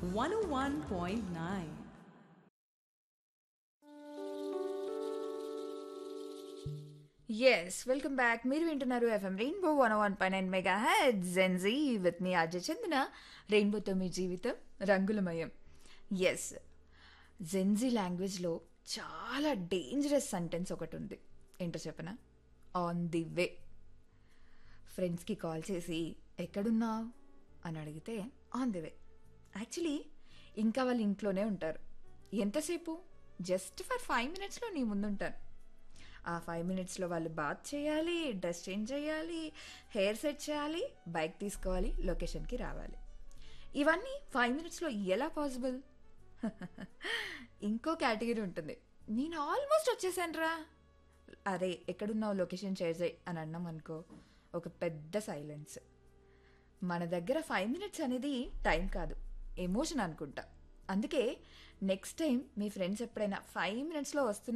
101.9. Yes welcome back మీరు వింటున్నారు FM rainbow one one పై nine mega head Gen Z with మీ అజయ్ చందన రెయిన్బోతో మీ జీవితం రంగులమయం ఎస్ జెన్జీ లాంగ్వేజ్లో చాలా డేంజరస్ సెంటెన్స్ ఒకటి ఉంది ఏంటో చెప్పనా ఆన్ ది వే ఫ్రెండ్స్కి కాల్ చేసి ఎక్కడున్నావు అని అడిగితే ఆన్ ది వే యాక్చువల్లీ ఇంకా వాళ్ళు ఇంట్లోనే ఉంటారు ఎంతసేపు జస్ట్ ఫర్ ఫైవ్ మినిట్స్లో నీ ముందుంటాను ఆ ఫైవ్ మినిట్స్లో వాళ్ళు బాత్ చేయాలి డ్రెస్ చేంజ్ చేయాలి హెయిర్ సెట్ చేయాలి బైక్ తీసుకోవాలి లొకేషన్కి రావాలి ఇవన్నీ ఫైవ్ మినిట్స్లో ఎలా పాసిబుల్ ఇంకో కేటగిరీ ఉంటుంది నేను ఆల్మోస్ట్ వచ్చేసాను రా అరే ఎక్కడున్నావు లొకేషన్ షేర్ చేయి అని అన్నాం అనుకో ఒక పెద్ద సైలెన్స్ మన దగ్గర ఫైవ్ మినిట్స్ అనేది టైం కాదు ఎమోషన్ అనుకుంటా అందుకే నెక్స్ట్ టైం మీ ఫ్రెండ్స్ ఎప్పుడైనా ఫైవ్ మినిట్స్లో వస్తున్న